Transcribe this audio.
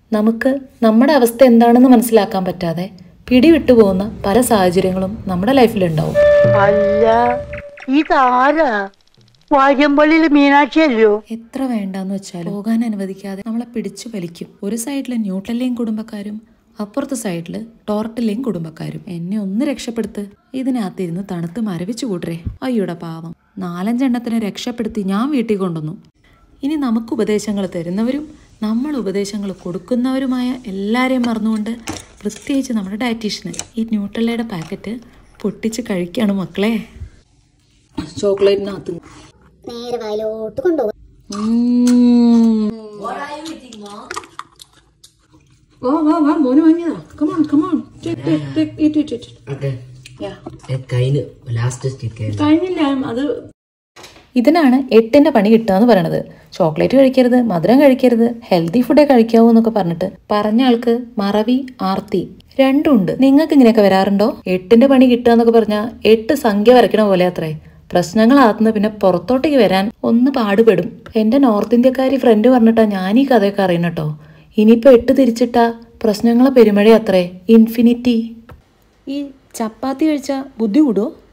നമുക്ക് നമ്മുടെ അവസ്ഥ എന്താണെന്ന് മനസ്സിലാക്കാൻ പറ്റാതെ പിടിവിട്ടു പോകുന്ന പല സാഹചര്യങ്ങളും നമ്മുടെ ലൈഫിലുണ്ടാവും അല്ല ഇതാരാ വാര്യമ്പള്ളിയിലെ മീനാക്ഷി അല്ലയോ എത്ര വേണ്ടാന്ന് വെച്ചാൽ പോകാൻ അനുവദിക്കാതെ നമ്മളെ പിടിച്ചു വലിക്കും ഒരു സൈഡിൽ ന്യൂട്രലിലെയും കുടുംബക്കാരും അപ്പുറത്തെ സൈഡിൽ ടോർട്ടിലെയും കുടുംബക്കാരും എന്നെ ഒന്ന് രക്ഷപ്പെടുത്ത് ഇതിനകത്തിരുന്ന് തണുത്ത് മരവിച്ചു കൂട്ടരെ അയ്യോടെ പാവം നാലഞ്ചെണ്ണത്തിനെ രക്ഷപ്പെടുത്തി ഞാൻ വീട്ടിൽ കൊണ്ടുവന്നു ഇനി നമുക്ക് ഉപദേശങ്ങൾ തരുന്നവരും നമ്മൾ ഉപദേശങ്ങൾ കൊടുക്കുന്നവരുമായ എല്ലാവരെയും മറന്നുകൊണ്ട് പ്രത്യേകിച്ച് നമ്മുടെ ഡയറ്റീഷ്യന് ഈ ന്യൂട്രലയുടെ പാക്കറ്റ് പൊട്ടിച്ച് കഴിക്കുകയാണ് മക്കളെ ചോക്ലേറ്റിനകത്ത് നേരെ വയലോട്ട് കൊണ്ടുപോകും വാ വാ വാ മോന് വാങ്ങിയതാ come on come on it it it okay കഴിഞ്ഞു ലാസ്റ്റ് സ്റ്റിക്ക് കഴിഞ്ഞില്ല അത് ഇതിനാണ് എട്ടിന്റെ പണി കിട്ടുക എന്ന് പറയണത് ചോക്ലേറ്റ് കഴിക്കരുത് മധുരം കഴിക്കരുത് ഹെൽത്തി ഫുഡേ കഴിക്കാവൂ എന്നൊക്കെ പറഞ്ഞിട്ട് പറഞ്ഞ ആൾക്ക് മറവി ആർത്തി രണ്ടും ഉണ്ട് നിങ്ങൾക്ക് ഇങ്ങനെയൊക്കെ വരാറുണ്ടോ എട്ടിന്റെ പണി കിട്ടുക എന്നൊക്കെ പറഞ്ഞാൽ എട്ട് സംഖ്യ വരയ്ക്കണ പോലെ അത്രേ പ്രശ്നങ്ങളാകുന്ന പിന്നെ പുറത്തോട്ടേക്ക് വരാൻ ഒന്ന് പാടുപെടും എന്റെ നോർത്ത് ഇന്ത്യക്കാരി ഫ്രണ്ട് പറഞ്ഞിട്ടാ ഞാൻ ഈ കഥയൊക്കെ അറിയണട്ടോ ഇനിയിപ്പോ എട്ട് തിരിച്ചിട്ടാ പ്രശ്നങ്ങളെ പെരുമഴ അത്രേ ഇൻഫിനിറ്റി ഈ ചപ്പാത്തി കഴിച്ചാൽ ബുദ്ധി കൂടുമോ